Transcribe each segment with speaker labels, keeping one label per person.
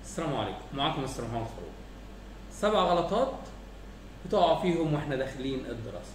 Speaker 1: السلام عليكم معاكم مستر محمد فاروق سبع غلطات بتقع فيهم واحنا داخلين الدراسه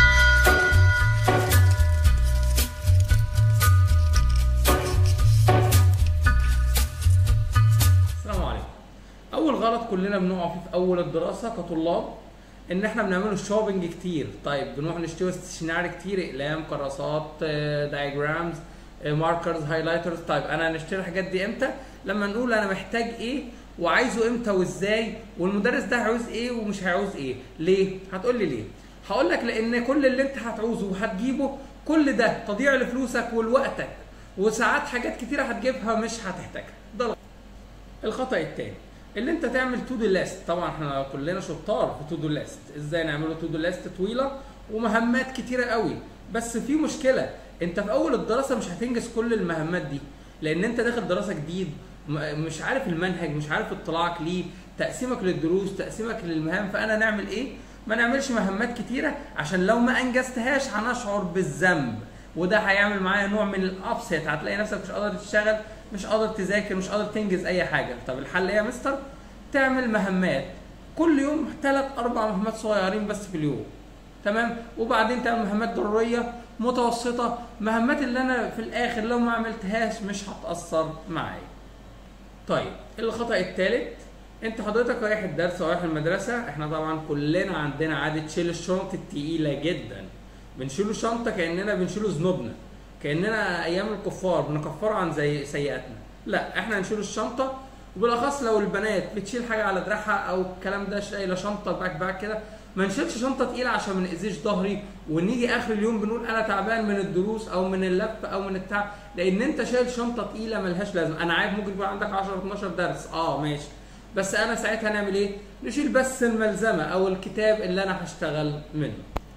Speaker 1: السلام عليكم اول غلط كلنا بنقع فيه في اول الدراسه كطلاب ان احنا بنعمله شوبينج كتير طيب بنروح نشتري ستيشنري كتير اقلام كراسات دايجرامز ماركرز هايلايترز طيب انا هنشتري الحاجات دي امتى لما نقول انا محتاج ايه وعايزه امتى وازاي والمدرس ده هيعوز ايه ومش هيعوز ايه ليه هتقول لي ليه هقول لك لان كل اللي انت هتعوزه وهتجيبه كل ده تضييع لفلوسك ولوقتك وساعات حاجات كتيره هتجيبها مش هتحتاجها ده الغلط. الخطا التاني اللي انت تعمل تو دو ليست طبعا احنا كلنا شطار في تو دو ليست ازاي نعمله تو دو ليست طويله ومهمات كتيره قوي بس في مشكله انت في اول الدراسه مش هتنجز كل المهمات دي لان انت داخل دراسه جديد م- مش عارف المنهج مش عارف اطلاعك ليه تقسيمك للدروس تقسيمك للمهام فانا نعمل ايه ما نعملش مهمات كتيره عشان لو ما انجزتهاش هنشعر بالذنب وده هيعمل معايا نوع من الابسيت هتلاقي نفسك مش قادر تشتغل مش قادر تذاكر مش قادر تنجز اي حاجه طب الحل ايه يا مستر تعمل مهمات كل يوم ثلاث اربع مهمات صغيرين بس في اليوم تمام وبعدين تعمل مهمات ضروريه متوسطه مهمات اللي انا في الاخر لو ما عملتهاش مش هتاثر معايا طيب الخطا الثالث انت حضرتك رايح الدرس او رايح المدرسه احنا طبعا كلنا عندنا عاده شيل الشنط التقيله جدا بنشيل الشنطه كاننا بنشيل ذنوبنا كاننا ايام الكفار بنكفر عن زي سيئاتنا لا احنا هنشيل الشنطه وبالاخص لو البنات بتشيل حاجه على دراعها او الكلام ده شايله شنطه باك باك كده ما نشيلش شنطه تقيله عشان ما ناذيش ظهري ونيجي اخر اليوم بنقول انا تعبان من الدروس او من اللف او من التعب لان انت شايل شنطه تقيله ملهاش لازمه انا عارف ممكن يكون عندك 10 12 درس اه ماشي بس انا ساعتها نعمل ايه نشيل بس الملزمه او الكتاب اللي انا هشتغل منه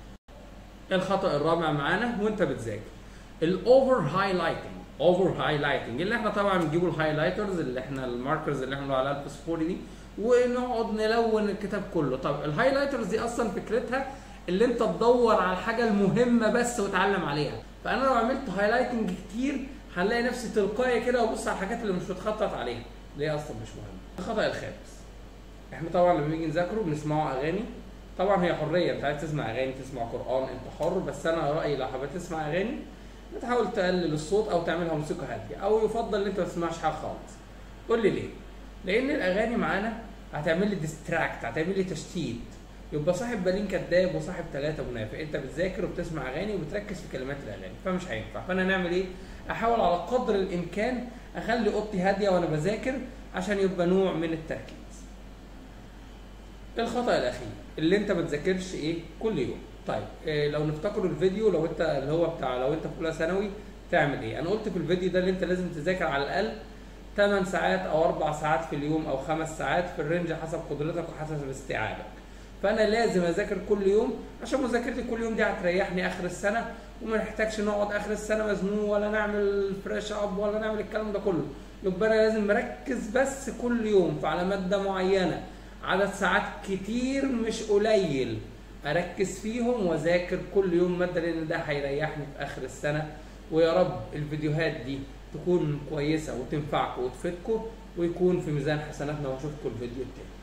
Speaker 1: الخطا الرابع معانا وانت بتذاكر الاوفر هايلايتنج اوفر هايلايتنج اللي احنا طبعا بنجيبوا الهايلايترز اللي احنا الماركرز اللي احنا بنقول عليها الفسفوري دي ونقعد نلون الكتاب كله طب الهايلايترز دي اصلا فكرتها اللي انت تدور على الحاجه المهمه بس وتعلم عليها فانا لو عملت هايلايتنج كتير هنلاقي نفسي تلقائي كده وابص على الحاجات اللي مش متخطط عليها اللي هي اصلا مش مهمه الخطا الخامس احنا طبعا لما بنيجي نذاكره بنسمعوا اغاني طبعا هي حريه انت عايز تسمع اغاني تسمع قران انت حر بس انا رايي لو حبيت تسمع اغاني تحاول تقلل الصوت او تعملها موسيقى هاديه او يفضل ان انت ما تسمعش حاجه خالص قول لي ليه لان الاغاني معانا هتعمل لي ديستراكت هتعمل لي تشتيت يبقى صاحب بالين كذاب وصاحب ثلاثه منافق انت بتذاكر وبتسمع اغاني وبتركز في كلمات الاغاني فمش هينفع فانا نعمل ايه احاول على قدر الامكان اخلي اوضتي هاديه وانا بذاكر عشان يبقى نوع من التركيز الخطا الاخير اللي انت ما تذاكرش ايه كل يوم طيب إيه لو نفتكر الفيديو لو انت اللي هو بتاع لو انت في اولى ثانوي تعمل ايه انا قلت في الفيديو ده اللي انت لازم تذاكر على الاقل 8 ساعات او 4 ساعات في اليوم او 5 ساعات في الرينج حسب قدرتك وحسب استيعابك فانا لازم اذاكر كل يوم عشان مذاكرتي كل يوم دي هتريحني اخر السنه وما نحتاجش نقعد اخر السنه مزنوق ولا نعمل فريش اب ولا نعمل الكلام ده كله يبقى انا لازم مركز بس كل يوم على ماده معينه عدد ساعات كتير مش قليل اركز فيهم واذاكر كل يوم ماده لان ده هيريحني في اخر السنه ويا رب الفيديوهات دي تكون كويسه وتنفعكم وتفيدكم ويكون في ميزان حسناتنا واشوفكم الفيديو التاني